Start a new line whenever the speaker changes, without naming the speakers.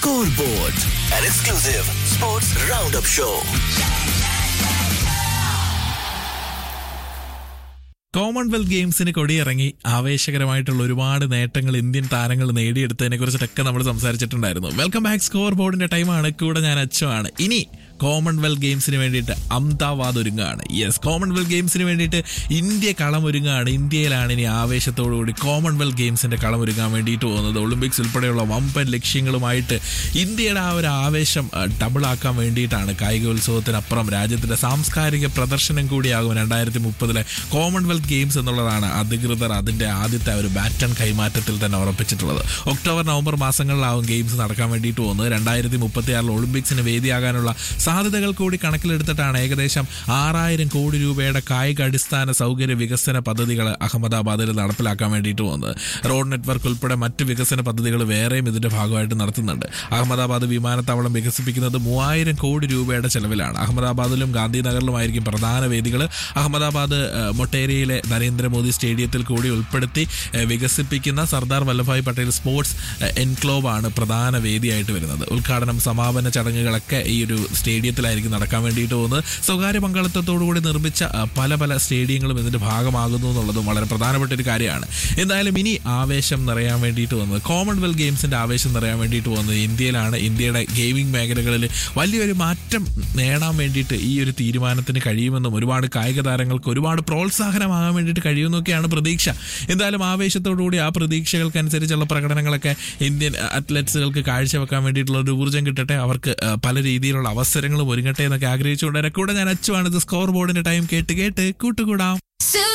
Scoreboard, an exclusive sports roundup show.
Commonwealth ഗെയിംസിന് കൊടിയിറങ്ങി ആവേശകരമായിട്ടുള്ള ഒരുപാട് നേട്ടങ്ങൾ ഇന്ത്യൻ താരങ്ങൾ നേടിയെടുത്തതിനെ കുറിച്ചിട്ടൊക്കെ നമ്മൾ സംസാരിച്ചിട്ടുണ്ടായിരുന്നു വെൽക്കം ബാക്ക് സ്കോർ ബോർഡിന്റെ ടൈമാണ് കൂടെ ഞാൻ അച്ചുവാണ് ഇനി കോമൺവെൽത്ത് ഗെയിംസിന് വേണ്ടിയിട്ട് അഹമ്മദാബാദ് ഒരുങ്ങുകയാണ് യെസ് കോമൺവെൽത്ത് ഗെയിംസിന് വേണ്ടിയിട്ട് ഇന്ത്യ കളമൊരുങ്ങുകയാണ് ഇന്ത്യയിലാണ് ഇനി ആവേശത്തോടുകൂടി കോമൺവെൽത്ത് ഗെയിംസിന്റെ കളമൊരുങ്ങാൻ വേണ്ടിയിട്ട് പോകുന്നത് ഒളിമ്പിക്സ് ഉൾപ്പെടെയുള്ള വമ്പൻ ലക്ഷ്യങ്ങളുമായിട്ട് ഇന്ത്യയുടെ ആ ഒരു ആവേശം ഡബിൾ ആക്കാൻ വേണ്ടിയിട്ടാണ് കായികോത്സവത്തിനപ്പുറം രാജ്യത്തിന്റെ സാംസ്കാരിക പ്രദർശനം കൂടിയാകും രണ്ടായിരത്തി മുപ്പതിലെ കോമൺവെൽത്ത് ഗെയിംസ് എന്നുള്ളതാണ് അധികൃതർ അതിന്റെ ആദ്യത്തെ ആ ഒരു ബാറ്റൺ കൈമാറ്റത്തിൽ തന്നെ ഉറപ്പിച്ചിട്ടുള്ളത് ഒക്ടോബർ നവംബർ മാസങ്ങളിലാവും ഗെയിംസ് നടക്കാൻ വേണ്ടിയിട്ട് പോകുന്നത് രണ്ടായിരത്തി മുപ്പത്തി ആറിൽ ഒളിമ്പിക്സിന് വേദിയാകാനുള്ള സാധ്യതകൾ കൂടി കണക്കിലെടുത്തിട്ടാണ് ഏകദേശം ആറായിരം കോടി രൂപയുടെ കായിക അടിസ്ഥാന സൗകര്യ വികസന പദ്ധതികൾ അഹമ്മദാബാദിൽ നടപ്പിലാക്കാൻ വേണ്ടിയിട്ട് പോകുന്നത് റോഡ് നെറ്റ്വർക്ക് ഉൾപ്പെടെ മറ്റ് വികസന പദ്ധതികൾ വേറെയും ഇതിന്റെ ഭാഗമായിട്ട് നടത്തുന്നുണ്ട് അഹമ്മദാബാദ് വിമാനത്താവളം വികസിപ്പിക്കുന്നത് മൂവായിരം കോടി രൂപയുടെ ചെലവിലാണ് അഹമ്മദാബാദിലും ഗാന്ധിനഗറിലുമായിരിക്കും പ്രധാന വേദികൾ അഹമ്മദാബാദ് ഏഹ്, മൊട്ടേരിയയിലെ നരേന്ദ്രമോദി സ്റ്റേഡിയത്തിൽ കൂടി ഉൾപ്പെടുത്തി ഏഹ്, വികസിപ്പിക്കുന്ന Sardar Vallabhbhai Patel sports uh, enclave ആണ് പ്രധാന വേദിയായിട്ട് വരുന്നത് ഉദ്ഘാടനം സമാപന ചടങ്ങുകളൊക്കെ ഈ ഒരു സ്റ്റേഡിയത്തിലായിരിക്കും നടക്കാൻ വേണ്ടിയിട്ട് പോകുന്നത് സ്വകാര്യ പങ്കാളിത്തത്തോടുകൂടി നിർമ്മിച്ച ആ, പല പല സ്റ്റേഡിയങ്ങളും ഇതിന്റെ ഭാഗമാകുന്നു എന്നുള്ളതും വളരെ പ്രധാനപ്പെട്ട ഒരു കാര്യമാണ് എന്തായാലും ഇനി ആവേശം നിറയാൻ വേണ്ടിയിട്ട് വന്നത് കോമൺവെൽത്ത് ഗെയിംസിന്റെ ആവേശം നിറയാൻ വേണ്ടിയിട്ട് പോകുന്നത് ഇന്ത്യയിലാണ് ഇന്ത്യയുടെ ഗെയിമിംഗ് മേഖലകളിൽ വലിയൊരു മാറ്റം നേടാൻ വേണ്ടിയിട്ട് ഈ ഒരു തീരുമാനത്തിന് കഴിയുമെന്നും ഒരുപാട് കായിക താരങ്ങൾക്ക് ഒരുപാട് പ്രോത്സാഹനമാകാൻ വേണ്ടിയിട്ട് കഴിയുമെന്നൊക്കെയാണ് പ്രതീക്ഷ എന്തായാലും ആവേശത്തോടുകൂടി ആ പ്രതീക്ഷകൾക്കനുസരിച്ചുള്ള പ്രകടനങ്ങളൊക്കെ ഇന്ത്യൻ അത്ലറ്റ്സുകൾക്ക് കാഴ്ചവെക്കാൻ വേണ്ടിയിട്ടുള്ള ഒരു ഊർജ്ജം കിട്ടട്ടെ അവർക്ക് ആ, പല രീതിയിലുള്ള അവസരങ്ങളും ഒരുങ്ങട്ടെ എന്നൊക്കെ ആഗ്രഹിച്ചുകൊണ്ട് എന്നെ കൂടെ ഞാൻ അച്ചുവാണ് ഇത് സ്കോർ ബോർഡിന്റെ ടൈം കേട്ട് കേട്ട് കൂട്ടുകൂടാം